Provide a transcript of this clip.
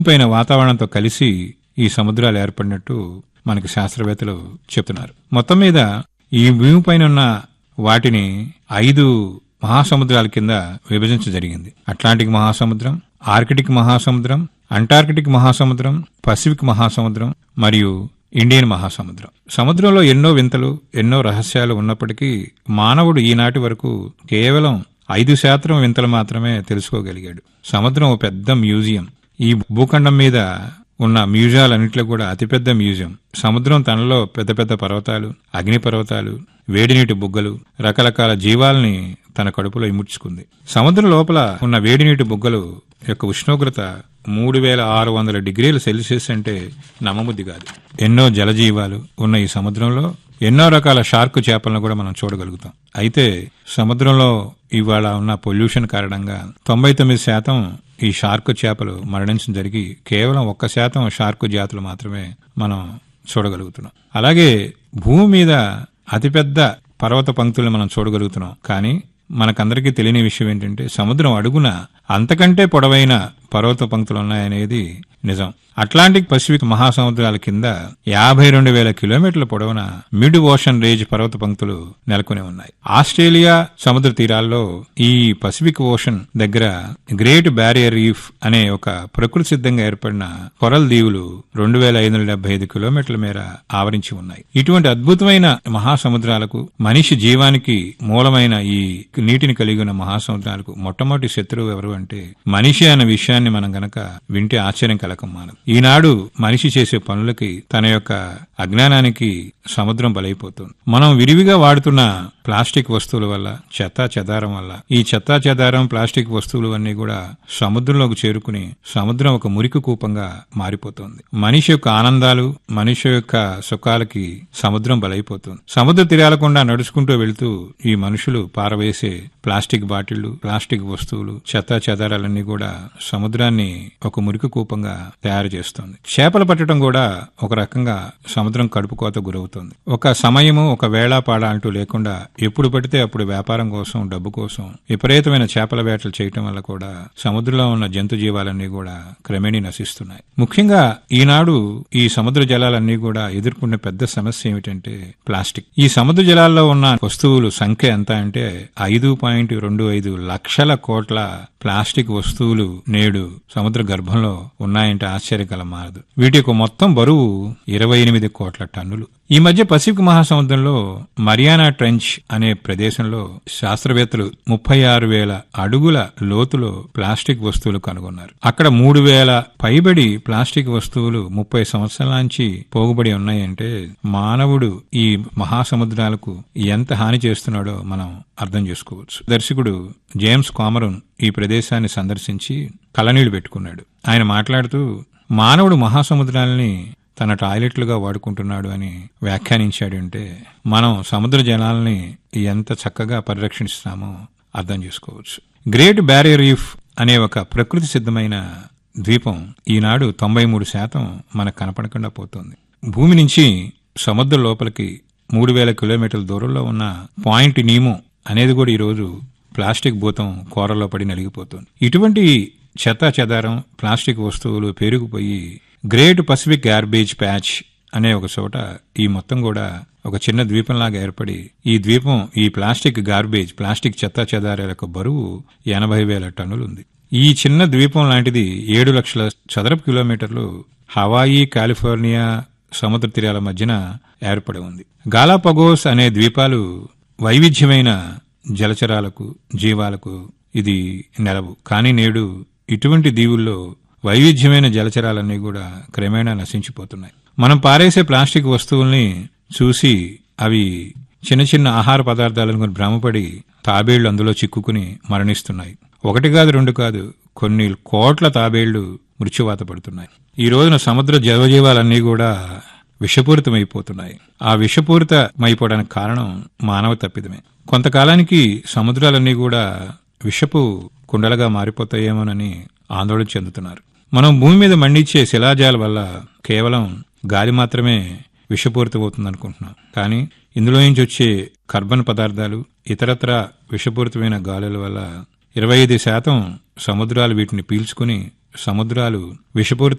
పైన వాతావరణంతో కలిసి ఈ సముద్రాలు ఏర్పడినట్టు మనకి శాస్త్రవేత్తలు చెప్తున్నారు మొత్తం మీద ఈ భూమి పైన ఉన్న వాటిని ఐదు మహాసముద్రాల కింద విభజించ జరిగింది అట్లాంటిక్ మహాసముద్రం ఆర్కిటిక్ మహాసముద్రం అంటార్కిటిక్ మహాసముద్రం పసిఫిక్ మహాసముద్రం మరియు ఇండియన్ మహాసముద్రం సముద్రంలో ఎన్నో వింతలు ఎన్నో రహస్యాలు ఉన్నప్పటికీ మానవుడు ఈనాటి వరకు కేవలం ఐదు శాతం వింతలు మాత్రమే తెలుసుకోగలిగాడు సముద్రం ఒక పెద్ద మ్యూజియం ఈ భూఖండం మీద ఉన్న మ్యూజియాలన్నింటిలో కూడా అతిపెద్ద మ్యూజియం సముద్రం తనలో పెద్ద పెద్ద పర్వతాలు అగ్ని పర్వతాలు వేడినీటి బుగ్గలు రకరకాల జీవాల్ని తన కడుపులో ఇముడ్చుకుంది సముద్రం లోపల ఉన్న వేడినీటి బుగ్గలు యొక్క ఉష్ణోగ్రత మూడు వేల ఆరు వందల డిగ్రీల సెల్సియస్ అంటే నమ్మబుద్ధి కాదు ఎన్నో జలజీవాలు ఉన్న ఈ సముద్రంలో ఎన్నో రకాల షార్క్ చేపలను కూడా మనం చూడగలుగుతాం అయితే సముద్రంలో ఇవాళ ఉన్న పొల్యూషన్ కారణంగా తొంభై తొమ్మిది శాతం ఈ షార్క్ చేపలు మరణించడం జరిగి కేవలం ఒక్క శాతం షార్క్ జాతులు మాత్రమే మనం చూడగలుగుతున్నాం అలాగే భూమి మీద అతిపెద్ద పర్వత పంక్తులను మనం చూడగలుగుతున్నాం కానీ మనకందరికీ తెలియని విషయం ఏంటంటే సముద్రం అడుగున అంతకంటే పొడవైన పర్వత పంక్తులు ఉన్నాయనేది నిజం అట్లాంటిక్ పసిఫిక్ మహాసముద్రాల కింద యాభై రెండు వేల కిలోమీటర్ల పొడవున మిడ్ ఓషన్ రేంజ్ పర్వత పంక్తులు నెలకొని ఉన్నాయి ఆస్ట్రేలియా సముద్ర తీరాల్లో ఈ పసిఫిక్ ఓషన్ దగ్గర గ్రేట్ బ్యారియర్ రీఫ్ అనే ఒక ప్రకృతి సిద్ధంగా ఏర్పడిన కొరల్ దీవులు రెండు వేల ఐదు వందల డెబ్బై ఐదు కిలోమీటర్ల మేర ఆవరించి ఉన్నాయి ఇటువంటి అద్భుతమైన మహాసముద్రాలకు మనిషి జీవానికి మూలమైన ఈ నీటిని కలిగి ఉన్న మహాసముద్రాలకు మొట్టమొదటి శత్రువు ఎవరు అంటే మనిషి అన్న విషయాన్ని మనం గనక వింటే ఆశ్చర్యం కలకం మానదు ఈనాడు మనిషి చేసే పనులకి తన యొక్క అజ్ఞానానికి సముద్రం బలైపోతుంది మనం విరివిగా వాడుతున్న ప్లాస్టిక్ వస్తువుల వల్ల చెత్తా చెదారం వల్ల ఈ చెత్తా చెదారం ప్లాస్టిక్ వస్తువులు అన్ని కూడా సముద్రంలోకి చేరుకుని సముద్రం ఒక మురికి కూపంగా మారిపోతుంది మనిషి యొక్క ఆనందాలు మనిషి యొక్క సుఖాలకి సముద్రం బలైపోతుంది సముద్ర తీరాలకుండా నడుచుకుంటూ వెళ్తూ ఈ మనుషులు పారవేసే ప్లాస్టిక్ బాటిళ్లు ప్లాస్టిక్ వస్తువులు చెత్తా చెదారాలన్నీ కూడా సముద్రాన్ని ఒక మురికి కూపంగా తయారు చేస్తుంది చేపలు పట్టడం కూడా ఒక రకంగా సముద్రం కడుపుకోత గురవుతుంది ఒక సమయము ఒక వేళ పాడ అంటూ లేకుండా ఎప్పుడు పడితే అప్పుడు వ్యాపారం కోసం డబ్బు కోసం విపరీతమైన చేపల వేటలు చేయటం వల్ల కూడా సముద్రంలో ఉన్న జంతు జీవాలన్నీ కూడా క్రమేణీ నశిస్తున్నాయి ముఖ్యంగా ఈనాడు ఈ సముద్ర జలాలన్నీ కూడా ఎదుర్కొన్న పెద్ద సమస్య ఏమిటంటే ప్లాస్టిక్ ఈ సముద్ర జలాల్లో ఉన్న వస్తువులు సంఖ్య ఎంత అంటే ఐదు పాయింట్ రెండు ఐదు లక్షల కోట్ల ప్లాస్టిక్ వస్తువులు నేడు సముద్ర గర్భంలో ఉన్నాయంటే ఆశ్చర్యకరం మారదు వీటి యొక్క మొత్తం బరువు ఇరవై ఎనిమిది కోట్ల టన్నులు ఈ మధ్య పసిఫిక్ మహాసముద్రంలో మరియానా ట్రెంచ్ అనే ప్రదేశంలో శాస్త్రవేత్తలు ముప్పై ఆరు వేల అడుగుల లోతులో ప్లాస్టిక్ వస్తువులు కనుగొన్నారు అక్కడ మూడు వేల పైబడి ప్లాస్టిక్ వస్తువులు ముప్పై సంవత్సరాల నుంచి పోగుబడి ఉన్నాయంటే మానవుడు ఈ మహాసముద్రాలకు ఎంత హాని చేస్తున్నాడో మనం అర్థం చేసుకోవచ్చు దర్శకుడు జేమ్స్ కామరూన్ ఈ ప్రదేశాన్ని సందర్శించి కలనీళ్లు పెట్టుకున్నాడు ఆయన మాట్లాడుతూ మానవుడు మహాసముద్రాలని తన టాయిలెట్లుగా వాడుకుంటున్నాడు అని వ్యాఖ్యానించాడు అంటే మనం సముద్ర జలాల్ని ఎంత చక్కగా పరిరక్షిస్తున్నామో అర్థం చేసుకోవచ్చు గ్రేట్ బ్యారియర్ రీఫ్ అనే ఒక ప్రకృతి సిద్ధమైన ద్వీపం ఈనాడు తొంభై మూడు శాతం మనకు కనపడకుండా పోతుంది భూమి నుంచి సముద్ర లోపలికి మూడు వేల కిలోమీటర్ల దూరంలో ఉన్న పాయింట్ నీమో అనేది కూడా ఈరోజు ప్లాస్టిక్ భూతం కూరలో పడి నలిగిపోతుంది ఇటువంటి చెత్త చెదారం ప్లాస్టిక్ వస్తువులు పేరుకుపోయి గ్రేట్ పసిఫిక్ గార్బేజ్ ప్యాచ్ అనే ఒక చోట ఈ మొత్తం కూడా ఒక చిన్న ద్వీపంలాగా ఏర్పడి ఈ ద్వీపం ఈ ప్లాస్టిక్ గార్బేజ్ ప్లాస్టిక్ చెత్త చెదారాల యొక్క బరువు ఎనభై వేల టన్నులు ఉంది ఈ చిన్న ద్వీపం లాంటిది ఏడు లక్షల చదరపు కిలోమీటర్లు హవాయి కాలిఫోర్నియా సముద్ర తీరాల మధ్యన ఏర్పడి ఉంది గాలాపగోస్ అనే ద్వీపాలు వైవిధ్యమైన జలచరాలకు జీవాలకు ఇది నెలవు కానీ నేడు ఇటువంటి దీవుల్లో వైవిధ్యమైన జలచరాలన్నీ కూడా క్రమేణా నశించిపోతున్నాయి మనం పారేసే ప్లాస్టిక్ వస్తువుల్ని చూసి అవి చిన్న చిన్న ఆహార పదార్థాలను కొని భ్రమపడి తాబేళ్లు అందులో చిక్కుకుని మరణిస్తున్నాయి ఒకటి కాదు రెండు కాదు కొన్ని కోట్ల తాబేళ్లు మృత్యువాత పడుతున్నాయి ఈ రోజున సముద్ర జలజీవాలన్నీ కూడా విషపూరితమైపోతున్నాయి ఆ విషపూరితమైపోవడానికి కారణం మానవ తప్పిదమే కొంతకాలానికి సముద్రాలన్నీ కూడా విషపు కుండలుగా మారిపోతాయేమోనని ఆందోళన చెందుతున్నారు మనం భూమి మీద మండించే శిలాజాల వల్ల కేవలం గాలి మాత్రమే విషపూరితమవుతుంది అనుకుంటున్నాం కానీ ఇందులో నుంచి వచ్చే కార్బన్ పదార్థాలు ఇతరత్ర విషపూరితమైన గాలుల వల్ల ఇరవై ఐదు శాతం సముద్రాలు వీటిని పీల్చుకుని సముద్రాలు విషపూరిత